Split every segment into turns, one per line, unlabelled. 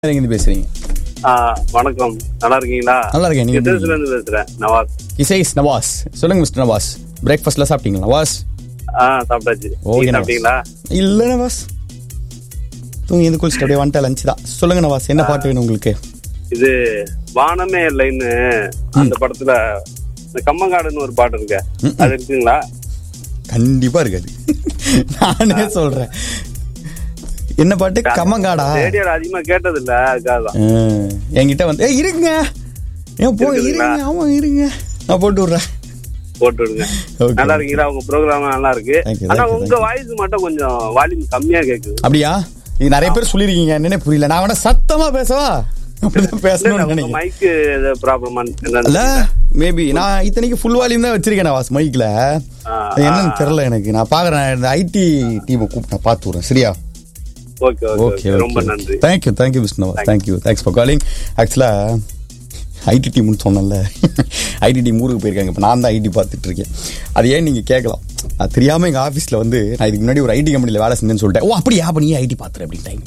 எங்கேருந்து பேசுறீங்க
ஆ, வணக்கம் நல்லா இருக்கீங்களா
நல்லா இருக்கேன், நீங்க எப்படி
கிட்டஸ்ல இருந்து பேசுறேன் நவாஸ்
இசைஸ் நவாஸ் சொல்லுங்க மிஸ்டர் நவாஸ் பிரேக்ஃபாஸ்ட்ல சாப்பிட்டீங்களா நவாஸ்
ஆ சாப்பிட்டாச்சு
ஓகே
நீங்க
நவாஸ்
சாப்பிட்டீங்களா
இல்ல நவாஸ் தூங்கி எந்த குளிச்சுட்டு அப்படியே வந்துட்டா லஞ்ச் தான் சொல்லுங்க நவாஸ் என்ன பாட்டு வேணும் உங்களுக்கு
இது வானமே இல்லைன்னு அந்த படத்துல இந்த கம்மங்காடுன்னு ஒரு பாட்டு இருக்கு அது இருக்குங்களா
கண்டிப்பா இருக்காது நானே சொல்றேன் என்ன பாட்டு கம்மங்காடா
ரேடியோல அதிகமா கேட்டது இல்ல அதுக்காக தான்
ஆ, என்கிட்ட வந்து ஏய் இருங்க ஏன் போ
இருக்குதுங்களா?
இருங்க ஆமா இருங்க நான் போட்டு விடுறேன்
போட்டு விடுங்க
Okay.
நல்லா இருக்கீங்களா உங்க ப்ரோக்ராம் நல்லா இருக்கு
Thank you,
ஆனா
thank you,
உங்க வாய்ஸ் மட்டும் கொஞ்சம் வால்யூம் கம்மியா கேக்குது
அப்படியா இது நிறைய பேர் சொல்லிருக்கீங்க என்னன்னே புரியல நான் வேணா சத்தமா பேசவா அப்படிதான் பேசணும்னு நினைக்கிறேன்
மைக்கு ப்ராப்ளமா
இல்ல
என்னன்னு
மேபி நான் இத்தனைக்கு ஃபுல் வால்யூம் தான் வச்சிருக்கேன் நான் வாஸ் மைக்ல
ஆ,
என்னன்னு தெரியல எனக்கு நான் பாக்குறேன் இந்த ஐடி டீமை கூப்பிட்டு நான் பார்த்து விடுறேன் சரியா
ஓகே ஓகே ரொம்ப நன்றி
thank you thank you Vishnu thank you thanks for calling ஆக்சுவலா ஐடி டீம்னு சொன்னேன்ல ஐடி டீம் ஊருக்கு போயிருக்காங்க இப்போ நான் தான் ஐடி பார்த்துட்டு இருக்கேன் அது ஏன் நீங்கள் கேட்கலாம் அது தெரியாமல் எங்கள் ஆஃபீஸில் வந்து நான் இதுக்கு முன்னாடி ஒரு ஐடி கம்பெனியில் வேலை செஞ்சேன்னு சொல்லிட்டேன் ஓ அப்படியா அப்போ நீ ஐடி பார்த்துரு அப்படின்ட்டாங்க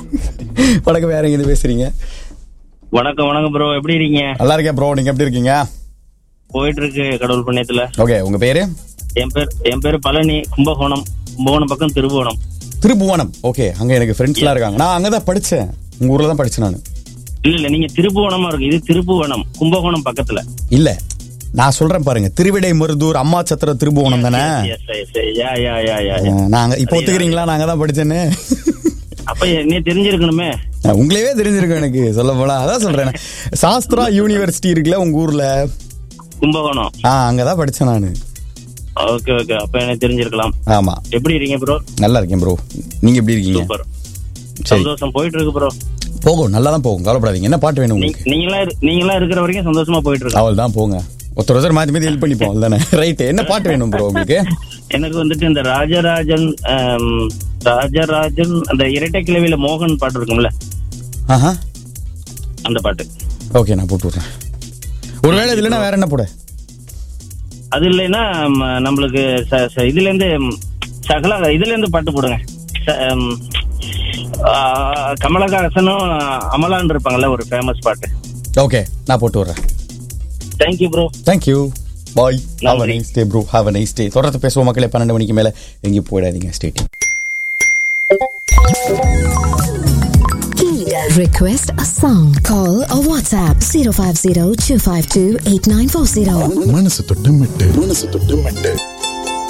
வணக்கம் வேற எங்கேருந்து பேசுறீங்க
வணக்கம் வணக்கம் ப்ரோ எப்படி இருக்கீங்க
நல்லா இருக்கேன் ப்ரோ நீங்கள் எப்படி இருக்கீங்க
போயிட்டு இருக்கு கடவுள் புண்ணியத்துல
ஓகே உங்கள் பேர்
என் பேர் என் பேர் பழனி கும்பகோணம் கும்பகோணம் பக்கம் திருபுவனம்
திருபுவனம் ஓகே அங்கே எனக்கு ஃப்ரெண்ட்ஸ்லாம் இருக்காங்க நான் அங்கே தான் படித்தேன் உங்கள் ஊரில் தான் படித்தேன் நான்
இல்ல இல்ல நீங்க திருபுவனமா இருக்கு இது திருபுவனம் கும்பகோணம் பக்கத்துல
இல்ல நான் சொல்றேன் பாருங்க திருவிடை மருதூர் அம்மா சத்திர திருபுவனம் தானே
Yes, yes, yes. யா, யா, யா, யா, யா.
அஹ் நாங்க இப்போ ஒத்துக்கிறீங்களா நாங்க தான் படிச்சேன்னு
அப்ப நீ தெரிஞ்சிருக்கணுமே
அஹ் உங்களையவே தெரிஞ்சிருக்கும் எனக்கு சொல்ல போனா அதான் சொல்றேன் சாஸ்திரா யூனிவர்சிட்டி இருக்குல்ல உங்க ஊர்ல
கும்பகோணம்
ஆ அங்கதான் படிச்சேன் நானு
ஓகே ஓகே அப்ப எனக்கு தெரிஞ்சிருக்கலாம்
ஆமா
எப்படி இருக்கீங்க ப்ரோ
நல்லா இருக்கேன் ப்ரோ நீங்க எப்படி இருக்கீங்க
சூப்பர்
சரி
சந்தோஷம் போயிட்டு இருக்கு ப்ரோ
போகும் நல்லா தான் போகும் கவலைப்படாதீங்க என்ன பாட்டு வேணும் உங்களுக்கு
நீங்களா இரு- நீங்களா இருக்கிற வரைக்கும் சந்தோஷமா போயிட்டு இருக்கு
அவள் தான் போங்க ஒருத்தர் ஒருத்தர் மாத்தி மாத்தி ஹெல்ப் பண்ணிப்போம் அவ்வளவுதானே ரைட் என்ன பாட்டு வேணும் ப்ரோ உங்களுக்கு
எனக்கு வந்துட்டு இந்த ராஜராஜன் ஆம், ராஜராஜன் அந்த இரட்டை கிழவியில மோகன் பாட்டு இருக்கும்ல
ஆஹா
அந்த பாட்டு
ஓகே நான் போட்டு விட்றேன் ஒருவேளை இது இல்லைன்னா வேற என்ன போட
அது இல்லைன்னா ம, நம்மளுக்கு ச- ச- இதுல இருந்து ம், சகல இதுல இருந்து பாட்டு போடுங்க ச- ம், ஆ, கமலஹாசனும் அமலான் இருப்பாங்கல்ல ஒரு ஃபேமஸ் பாட்டு
ஓகே நான் போட்டு விட்றேன்
thank you bro
thank you bye have a
நன்றி.
Nice day bro have a nice day தொடர்ந்து பேசுவோம் மக்களே பன்னெண்டு மணிக்கு மேல எங்கேயும் போயிடாதீங்க ஸ்டேட்
Request a song. Call or WhatsApp 050 252 8940.
மனசு தொட்டு மெட்டு மனசு தொட்டு மெட்டு